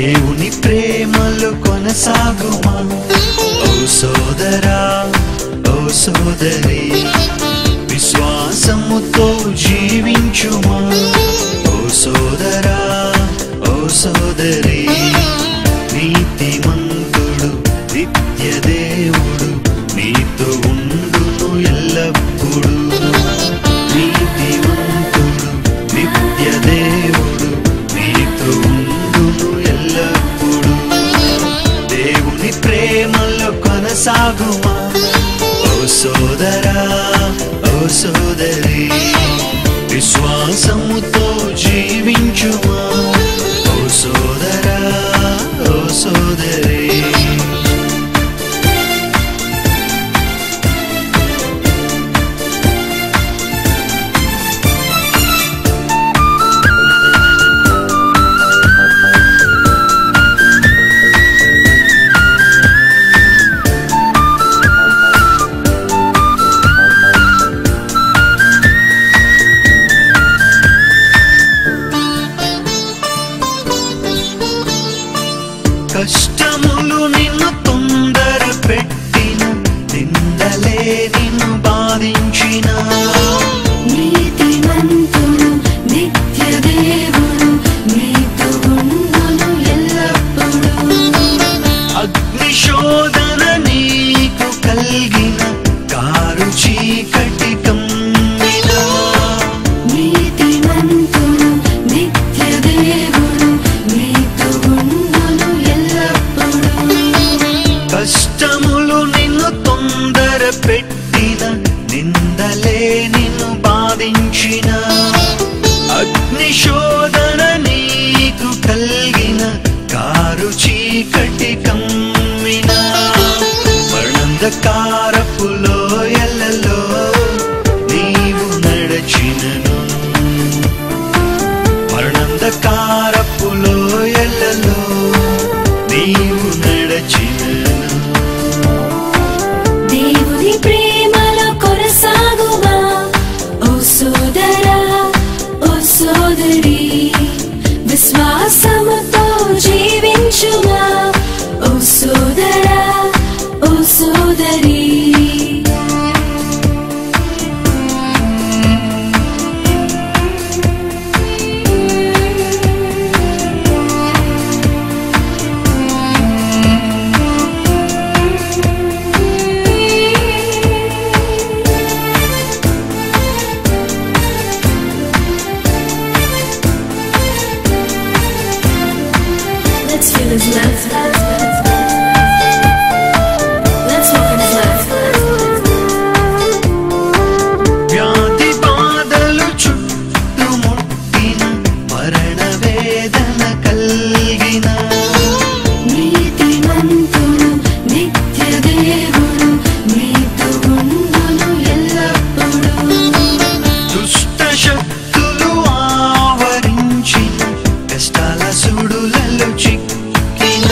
దేవుని ప్రేమలో కొనసాగుమా ఓ సోదరా ఓ సోదరి విశ్వాసముతో జీవించుమా ఓ సోదరా ఓ సోదరి నీతిమంతుడు నిత్య దేవుడు నీతో ఉండును ఎల్లప్పుడూ నీతిమంతుడు నిత్య దేవుడు నీతో ఉండును ఎల్లప్పుడూ దేవుని ప్రేమలో కొనసాగుమా ఓ సోదరా ఓ సోదరి విశ్వాసముతో జీవించుమా ఓ సోదరా ఓ సోదరి కష్టములు నిన్ను తొందర పెట్టిన నిందలే నిన్ను బాధించిన నీతిమంతుడు నిత్య దేవుడు నీతో ఉండును ఎల్లప్పుడూ అగ్ని శోధన నీకు కలిగిన కారు చీకటి కమ్మిన నీతిమంతుడు నిత్య దేవుడు నీతో ఉండును ఎల్లప్పుడూ కష్టములు నిన్ను తొందర పెట్టిన నిందలే నిన్ను బాధించిన అగ్ని శోధన నీకు కలిగిన కారు చీకటి కమ్మిన మరణంధకారపు లోయలలో నీవు నడచినను మరణంధకారపు లోయలలో నీవు నడచినను దేవుని ప్రేమలో కొనసాగుమా ఓ సోదరా ఓ సోదరి విశ్వాసముతో జీవించుమా ఓ సోదరా ఓ సోదరి Let's feel his love. Let's walk in his love. వ్యాధి బాధలు చుట్టుముట్టిన మరణ వేదన కలిగిన నీతిమంతుడు నిత్య దేవుడు నీతో ఉండును ఎల్లప్పుడూ దుష్ట శక్తులు ఆవరించిన కష్టాల సుడులలో చిక్కిన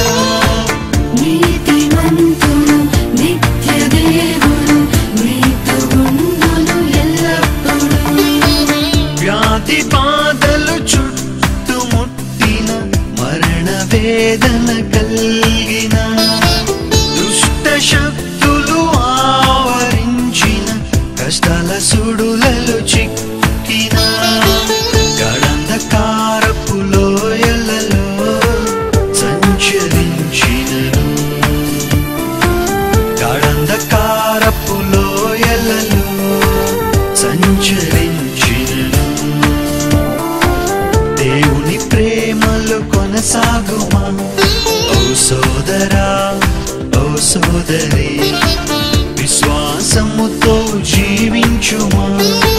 నీతిమంతుడు నిత్య దేవుడు నీతో ఉండును ఎల్లప్పుడూ వ్యాధి బాధలు చుట్టుముట్టిన మరణ వేదన కలిగిన దుష్ట శక్తులు ఆవరించిన కష్టాల సుడులలో చిక్కిన గడంధకారపు లోయలలో సంచరించినను గడంధకారపు లోయలలో సంచరించినను దేవుని ప్రేమలో కొనసాగుమా ఓ సోదరా ఓ సోదరి విశ్వాసముతో జీవించుమా